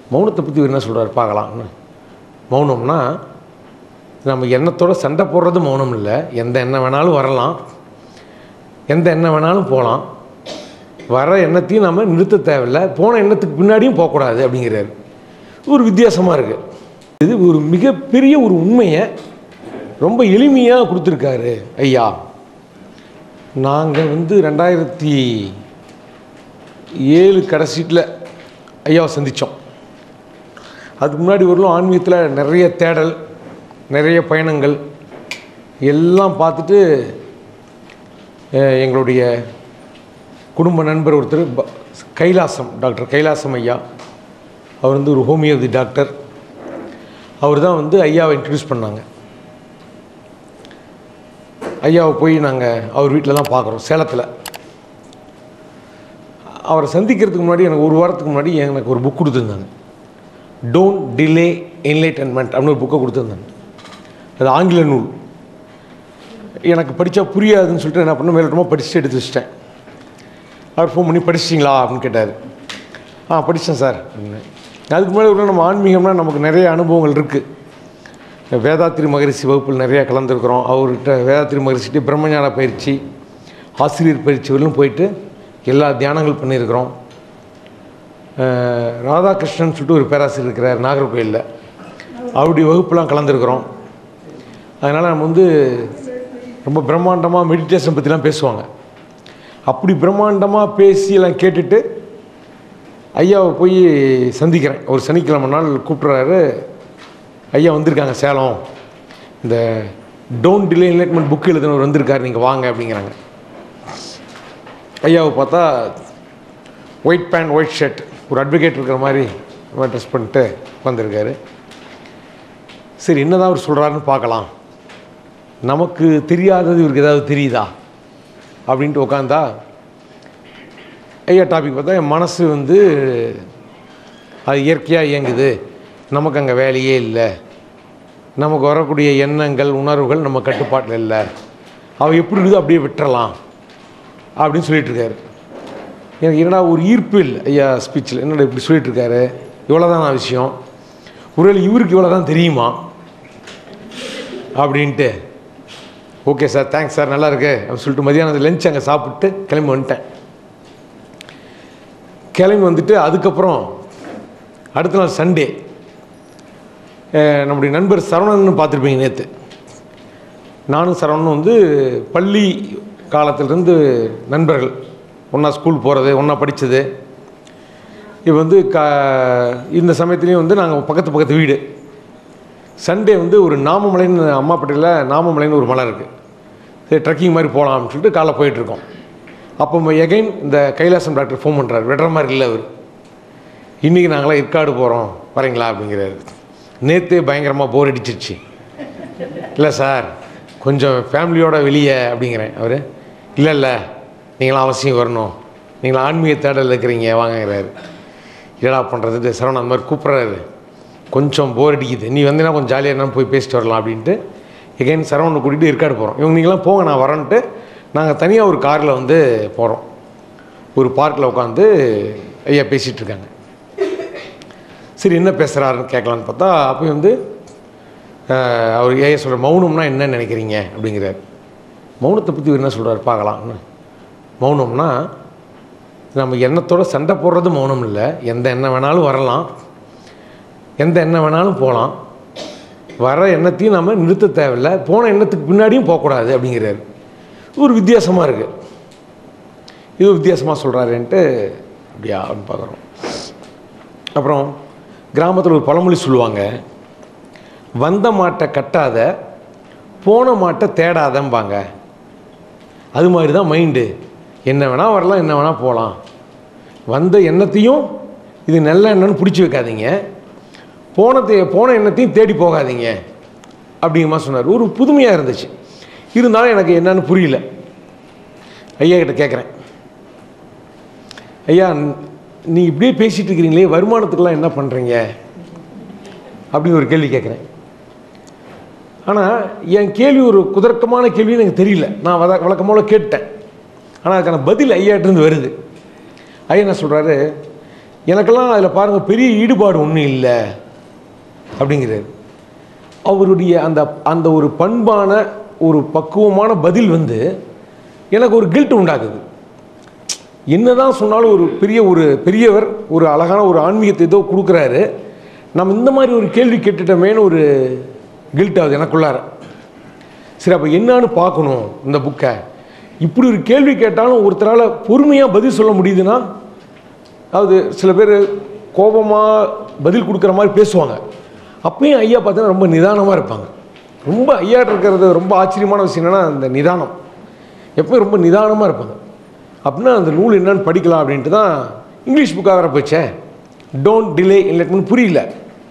மௌனத்தை பற்றி இவர் என்ன சொல்கிறார் பார்க்கலாம்னு மௌனம்னா நம்ம எண்ணத்தோட சண்டை போடுறது மௌனம் இல்லை எந்த எண்ணம் வேணாலும் வரலாம் எந்த எண்ணம் வேணாலும் போகலாம் வர எண்ணத்தையும் நம்ம நிறுத்த தேவையில்லை போன எண்ணத்துக்கு பின்னாடியும் போகக்கூடாது அப்படிங்கிறாரு ஒரு வித்தியாசமாக இருக்குது இது ஒரு மிகப்பெரிய ஒரு உண்மையை ரொம்ப எளிமையாக கொடுத்துருக்காரு ஐயா நாங்கள் வந்து ரெண்டாயிரத்தி ஏழு கடைசீட்டில் ஐயாவை சந்தித்தோம் அதுக்கு முன்னாடி வரலும் ஆன்மீகத்தில் நிறைய தேடல் நிறைய பயணங்கள் எல்லாம் பார்த்துட்டு அஹ், எங்களுடைய குடும்ப நண்பர் ஒருத்தர் ப- கைலாசம் டாக்டர் கைலாசம் ஐயா அவர் வந்து ஒரு ஹோமியோபதி டாக்டர் அவர் தான் வந்து ஐயாவை இன்ட்ரடியூஸ் பண்ணாங்க ஐயாவை போய் நாங்கள் அவர் வீட்டில் தான் பார்க்குறோம் சேலத்தில் அவரை சந்திக்கிறதுக்கு முன்னாடி எனக்கு ஒரு வாரத்துக்கு முன்னாடி எனக்கு ஒரு புக் கொடுத்துருந்தாங்க டோன்ட் டிலே என்லைட்டன்மெண்ட் அப்படின்னு ஒரு புக்கை கொடுத்துருந்தாங்க அது ஆங்கில நூல் எனக்கு படித்தா புரியாதுன்னு சொல்லிட்டு என்ன பண்ண மேலோட்டமாக படிச்சுட்டு எடுத்து வச்சிட்டேன் அவர் ஃபோன் பண்ணி படிச்சிட்டிங்களா அப்படின்னு கேட்டார் ஆ படித்தேன் சார் அப்படின்னு அதுக்கு முன்னாடி ஒரு நம்ம ஆன்மீகம்னா நமக்கு நிறைய அனுபவங்கள் இருக்குது வேதாத்திரி மகரிஷி வகுப்பில் நிறையா கலந்துருக்குறோம் அவர்கிட்ட வேதாத்திரி மகரிஷிட்டு பிரம்மஞான பயிற்சி ஆசிரியர் பயிற்சி வரலும் போயிட்டு எல்லா தியானங்கள் பண்ணியிருக்கிறோம் அஹ், ராதாகிருஷ்ணன் சொல்லிட்டு ஒரு பேராசிரியர் இருக்கிறார் நாகர்கோயிலில் அவருடைய வகுப்புலாம் கலந்துருக்குறோம் அதனால் நம்ம வந்து ரொம்ப பிரம்மாண்டமாக மெடிடேஷன் பற்றிலாம் பேசுவாங்க அப்படி பிரம்மாண்டமாக பேசி எல்லாம் கேட்டுட்டு ஐயாவை போய் சந்திக்கிறேன் ஒரு சனிக்கிழமை நாள் கூப்பிட்றாரு ஐயா வந்திருக்காங்க சேலம் இந்த டோன்ட் டிலே என்லைட்மெண்ட் புக் எழுதினவர் வந்திருக்காரு நீங்கள் வாங்க அப்படிங்கிறாங்க ஐயாவை பார்த்தா ஒயிட் பேண்ட் ஒயிட் ஷர்ட் ஒரு அட்வொகேட் இருக்கிற மாதிரி ட்ரெஸ் பண்ணிட்டு வந்திருக்காரு சரி என்னதான் அவர் சொல்கிறாருன்னு பார்க்கலாம் நமக்கு தெரியாதது இவருக்கு ஏதாவது தெரியுதா அப்படின்ட்டு உட்காந்தா ஐயா டாபிக் பார்த்தா என் மனசு வந்து அது இயற்கையாக இயங்குது நமக்கு அங்கே வேலையே இல்லை நமக்கு வரக்கூடிய எண்ணங்கள் உணர்வுகள் நம்ம கட்டுப்பாட்டில் இல்லை அவள் எப்படி இருக்குது அப்படியே விட்டுறலாம் அப்படின்னு சொல்லிட்டு இருக்காரு எனக்கு என்னடா ஒரு ஈர்ப்பு இல்லை ஐயா ஸ்பீச்சில் என்னடா இப்படி சொல்லிட்டு இருக்காரு இவ்வளோதான் விஷயம் ஒருவேளை இவருக்கு இவ்வளோ தான் தெரியுமா அப்படின்ட்டு ஓகே சார் தேங்க்ஸ் சார் நல்லா இருக்கு அப்படின்னு சொல்லிட்டு மதியானம் லஞ்ச் அங்கே சாப்பிட்டு கிளம்பி வந்துட்டேன் கிளம்பி வந்துட்டு அதுக்கப்புறம் அடுத்த நாள் சண்டே நம்முடைய நண்பர் சரவணன் பார்த்துருப்பீங்க நேற்று நானும் சரவணனும் வந்து பள்ளி காலத்திலிருந்து நண்பர்கள் ஒன்றா ஸ்கூல் போகிறது ஒன்றா படித்தது இப்போ வந்து க இந்த சமயத்துலேயும் வந்து நாங்கள் பக்கத்து பக்கத்து வீடு சண்டே வந்து ஒரு நாமமலைன்னு அம்மாப்பட்டியில் நாமமலைன்னு ஒரு மலை இருக்குது சரி ட்ரெக்கிங் மாதிரி போகலாம் அப்படின்னு சொல்லிட்டு காலைல போயிட்டுருக்கோம் அப்போ எகைன் இந்த கைலாசம் டாக்டர் ஃபோன் பண்ணுறாரு விடுற மாதிரி இல்லை அவர் இன்றைக்கி நாங்களாம் ஏற்காடு போகிறோம் வரீங்களா அப்படிங்கிறாரு நேற்றே பயங்கரமாக போர் அடிச்சிருச்சு இல்லை சார் கொஞ்சம் ஃபேமிலியோட வெளியே அப்படிங்கிறேன் அவர் இல்லை இல்லை நீங்களாம் அவசியம் வரணும் நீங்களாம் ஆன்மீக தேடல் இருக்கிறீங்க வாங்கங்கிறாரு என்னடா பண்ணுறது சரவணன் அந்த மாதிரி கூப்பிட்றாரு கொஞ்சம் போர் அடிக்குது நீ வந்தீங்கன்னா கொஞ்சம் ஜாலியாக என்ன போய் பேசிட்டு வரலாம் அப்படின்ட்டு எகைன் சரவணனை கூட்டிகிட்டு ஏற்காடு போகிறோம் இவங்க நீங்களாம் போங்க நான் வரேன்ட்டு நாங்கள் தனியாக ஒரு காரில் வந்து போகிறோம் ஒரு பார்க்கில் உட்காந்து ஐயா பேசிகிட்டு இருக்காங்க சரி என்ன பேசுகிறாருன்னு கேட்கலான்னு பார்த்தா அப்போ வந்து ஆஹ், அவர் ஏன் சொல்கிற மௌனம்னா என்ன நினைக்கிறீங்க அப்படிங்கிறார் மௌனத்தை பற்றி இவர் என்ன சொல்கிறார் பார்க்கலாம்னு மௌனம்னா நம்ம எண்ணத்தோட சண்டை போடுறது மௌனம் இல்லை எந்த எண்ணம் வேணாலும் வரலாம் எந்த எண்ணம் வேணாலும் போகலாம் வர எண்ணத்தையும் நம்ம நிறுத்த தேவையில்லை போன எண்ணத்துக்கு பின்னாடியும் போகக்கூடாது அப்படிங்கிறாரு ஒரு வித்தியாசமாக இருக்குது இது வித்தியாசமாக சொல்கிறாருன்ட்டு அப்படியா அப்படின்னு பார்க்குறோம் அப்புறம் கிராமத்தில் ஒரு பழமொழி சொல்லுவாங்க வந்த மாட்டை கட்டாத போன மாட்டை தேடாதம்பாங்க அது மாதிரி தான் மைண்டு என்ன வேணால் வரலாம் என்ன வேணால் போகலாம் வந்த எண்ணத்தையும் இது நல்ல எண்ணம்னு பிடிச்சி வைக்காதீங்க போனத்தை போன எண்ணத்தையும் தேடி போகாதீங்க அப்படிங்கிற மாதிரி சொன்னார் ஒரு புதுமையாக இருந்துச்சு இருந்தாலும் எனக்கு என்னன்னு புரியல ஐயா கிட்ட கேட்குறேன் ஐயா நீ இப்படியே பேசிகிட்டு இருக்கிறீங்களே வருமானத்துக்கெல்லாம் என்ன பண்ணுறீங்க அப்படின்னு ஒரு கேள்வி கேட்குறேன் ஆனால் என் கேள்வி ஒரு குதர்க்கமான கேள்வின்னு எனக்கு தெரியல நான் வத வழக்கமாக கேட்டேன் ஆனால் அதுக்கான பதில் ஐயாட்டிருந்து வருது ஐயா என்ன சொல்கிறாரு எனக்கெல்லாம் அதில் பாருங்கள் பெரிய ஈடுபாடு ஒன்றும் இல்லை அப்படிங்கிறார் அவருடைய அந்த அந்த ஒரு பண்பான ஒரு பக்குவமான பதில் வந்து எனக்கு ஒரு கில்ட் உண்டாக்குது என்னதான் சொன்னாலும் ஒரு பெரிய ஒரு பெரியவர் ஒரு அழகான ஒரு ஆன்மீகத்தை ஏதோ கொடுக்குறாரு நம்ம இந்த மாதிரி ஒரு கேள்வி கேட்டுட்டோமேன்னு ஒரு கில்ட் ஆகுது எனக்குள்ளார சரி அப்போ என்னன்னு பார்க்கணும் இந்த புக்கை இப்படி ஒரு கேள்வி கேட்டாலும் ஒருத்தரால் பொறுமையாக பதில் சொல்ல முடியுதுன்னா அதாவது சில பேர் கோபமாக பதில் கொடுக்குற மாதிரி பேசுவாங்க அப்பயும் ஐயா பார்த்தீங்கன்னா ரொம்ப நிதானமாக இருப்பாங்க ரொம்ப ஐயாட்ட இருக்கிறது ரொம்ப ஆச்சரியமான விஷயம் என்னென்னா அந்த நிதானம் எப்பவும் ரொம்ப நிதானமாக இருப்பாங்க அப்படின்னா அந்த நூல் என்னன்னு படிக்கலாம் அப்படின்ட்டு தான் இங்கிலீஷ் புக்காக வர போச்சேன் டோன்ட் டிலே இன்லெட்மெண்ட் புரியல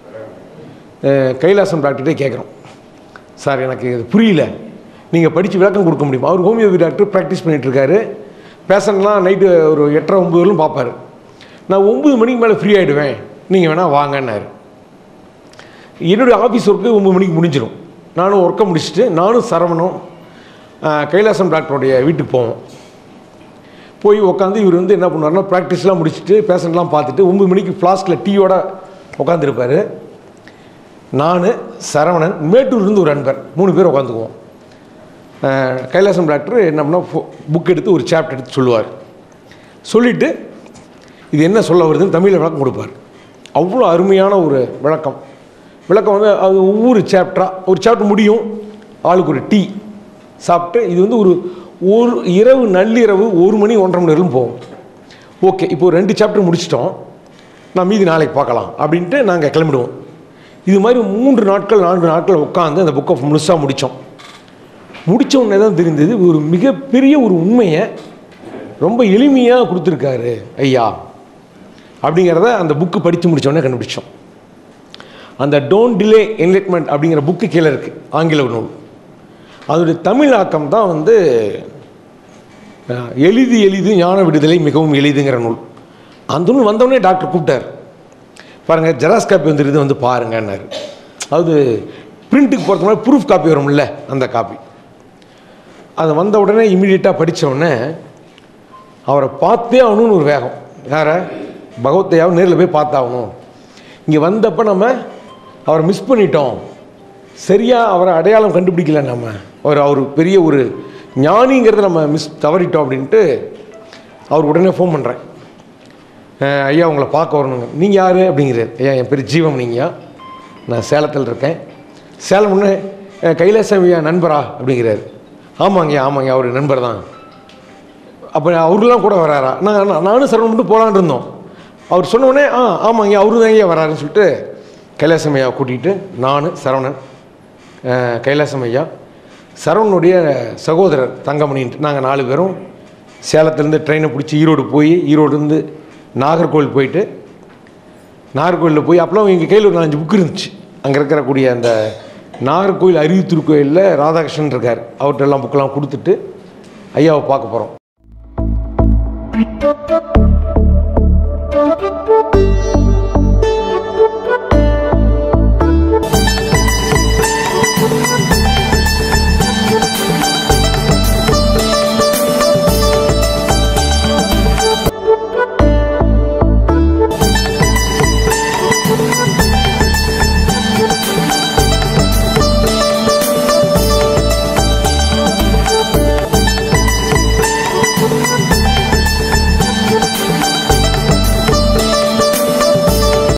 அஹ் கைலாசம் டாக்டர்கிட்டே கேட்குறோம் சார் எனக்கு இது புரியல நீங்கள் படித்து விளக்கம் கொடுக்க முடியுமா அவர் ஹோமியோபதி டாக்டர் ப்ராக்டிஸ் பண்ணிட்டு இருக்காரு பேஷண்ட்லாம் நைட்டு ஒரு எட்டரை ஒம்பது வரலும் பார்ப்பாரு நான் ஒம்பது மணிக்கு மேலே ஃப்ரீ ஆகிடுவேன் நீங்கள் வேணால் வாங்கன்னாரு என்னுடைய ஆஃபீஸ் ஒர்க்கு ஒம்பது மணிக்கு முடிஞ்சிடும் நானும் ஒர்க்கை முடிச்சுட்டு நானும் சரவணும் அஹ், கைலாசம் டாக்டருடைய வீட்டுக்கு போவோம் போய் உட்காந்து இவர் வந்து என்ன பண்ணுவாருன்னா ப்ராக்டிஸ்லாம் முடிச்சுட்டு பேஷண்ட்லாம் பார்த்துட்டு ஒம்பது மணிக்கு ஃப்ளாஸ்கில் டீயோட உட்காந்துருப்பார் நான் சரவணன் மேட்டூர்லேருந்து ஒரு அன்பர் மூணு பேர் உட்காந்துக்குவோம் அஹ், கைலாசம் டாக்டர் என்ன பண்ணால் புக் எடுத்து ஒரு சாப்டர் எடுத்து சொல்லுவார் சொல்லிவிட்டு இது என்ன சொல்ல வருதுன்னு தமிழில் விளக்கம் கொடுப்பார் அவ்வளோ அருமையான ஒரு விளக்கம் விளக்கம் வந்து அது ஒவ்வொரு சாப்டராக ஒரு சாப்டர் முடியும் ஆளுக்கு ஒரு டீ சாப்பிட்டு இது வந்து ஒரு ஒரு இரவு நள்ளிரவு ஒரு மணி ஒன்றரை மணி நேரம் போகும் ஓகே இப்போ ஒரு ரெண்டு சாப்டர் முடிச்சிட்டோம் நான் மீதி நாளைக்கு பார்க்கலாம் அப்படின்ட்டு நாங்கள் கிளம்பிடுவோம் இது மாதிரி மூன்று நாட்கள் நான்கு நாட்கள் உட்காந்து அந்த புக்கை முழுசாக முடித்தோம் முடிச்ச உடனே தான் தெரிந்தது ஒரு மிகப்பெரிய ஒரு உண்மையை ரொம்ப எளிமையாக கொடுத்துருக்காரு ஐயா அப்படிங்கிறத அந்த புக்கு படித்து முடிச்ச உடனே கண்டுபிடிச்சோம் அந்த டோன்ட் டிலே என்லைட்மெண்ட் அப்படிங்கிற புக்கு கீழே இருக்குது ஆங்கில நூல் அதோடைய தமிழாக்கம் தான் வந்து அஹ், எளிது எளிது ஞான விடுதலை மிகவும் எளிதுங்கிற நூல் அந்த நூல் வந்தவுடனே டாக்டர் கூப்பிட்டார் பாருங்கள் ஜெராக்ஸ் காப்பி வந்துருது வந்து பாருங்கன்னாரு அது பிரிண்ட்டுக்கு போகிறதுக்கு முன்னாடி ப்ரூஃப் காப்பி வரும்ல அந்த காப்பி அது வந்த உடனே இமீடியட்டாக படிச்ச உடனே அவரை பார்த்தே ஆகணும்னு ஒரு வேகம் யாரை பகவத்தையாவும் நேரில் போய் பார்த்தாகணும் இங்கே வந்தப்போ நம்ம அவரை மிஸ் பண்ணிட்டோம் சரியாக அவரை அடையாளம் கண்டுபிடிக்கல நம்ம அவர் அவர் பெரிய ஒரு ஞானிங்கிறத நம்ம மிஸ் தவறிட்டோம் அப்படின்ட்டு அவர் உடனே ஃபோன் பண்ணுறேன் ஐயா உங்களை பார்க்க வரணுங்க நீங்கள் யார் அப்படிங்கிறார் ஐயா என் பேர் ஜீவம் நீங்கள் நான் சேலத்தில் இருக்கேன் சேலம் ஒன்று கைலாசம் ஐயா நண்பரா அப்படிங்கிறாரு ஆமாங்கய்யா ஆமாங்க அவர் நண்பர் தான் அப்போ அவருலாம் கூட வராரா நான் நான் நானும் சரவணன் மட்டும் போகலான்னு இருந்தோம் அவர் சொன்ன உடனே ஆ ஆமாங்க அவரு தான் ஐயா வராருன்னு சொல்லிட்டு கைலாசம் ஐயா கூட்டிகிட்டு நான் சரவணன் அஹ், கைலாசம் ஐயா சரவணனுடைய சகோதரர் தங்கமணின்ட்டு நாங்கள் நாலு பேரும் சேலத்துலேருந்து ட்ரெயினை பிடிச்சி ஈரோடு போய் ஈரோடுலேருந்து நாகர்கோவில் போயிட்டு நாகர்கோவிலில் போய் அப்போலாம் எங்கள் கையில் ஒரு நாலஞ்சு புக் இருந்துச்சு அங்கே இருக்கக்கூடிய அந்த நாகர்கோவில் அருவி திருக்கோயிலில் ராதாகிருஷ்ணன் இருக்கார் அவர்கிட்ட எல்லாம் புக்கெல்லாம் கொடுத்துட்டு ஐயாவை பார்க்க போகிறோம்